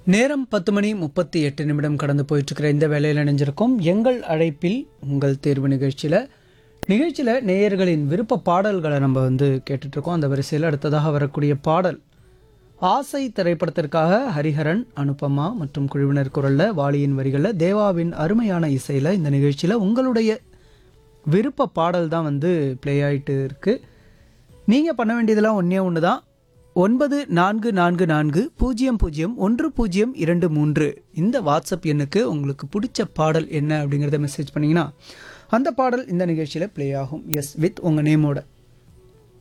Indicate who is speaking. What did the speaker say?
Speaker 1: நேரம் பத்து மணி முப்பத்தி எட்டு நிமிடம் கடந்து போயிட்டுருக்கிற இந்த வேலையில் இணைஞ்சிருக்கோம் எங்கள் அழைப்பில் உங்கள் தேர்வு நிகழ்ச்சியில் நிகழ்ச்சியில் நேயர்களின் விருப்ப பாடல்களை நம்ம வந்து கேட்டுட்ருக்கோம் அந்த வரிசையில் அடுத்ததாக வரக்கூடிய பாடல் ஆசை திரைப்படத்திற்காக ஹரிஹரன் அனுபமா மற்றும் குழுவினர் குரலில் வாலியின் வரிகளில் தேவாவின் அருமையான இசையில் இந்த நிகழ்ச்சியில் உங்களுடைய விருப்ப பாடல் தான் வந்து ப்ளே ஆகிட்டு இருக்குது நீங்கள் பண்ண வேண்டியதெல்லாம் ஒன்றே ஒன்று தான் ஒன்பது நான்கு நான்கு நான்கு பூஜ்ஜியம் பூஜ்ஜியம் ஒன்று பூஜ்ஜியம் இரண்டு மூன்று இந்த வாட்ஸ்அப் எண்ணுக்கு உங்களுக்கு பிடிச்ச பாடல் என்ன அப்படிங்கிறத மெசேஜ் பண்ணிங்கன்னா அந்த பாடல் இந்த நிகழ்ச்சியில் ப்ளே ஆகும் எஸ் வித் உங்கள் நேமோட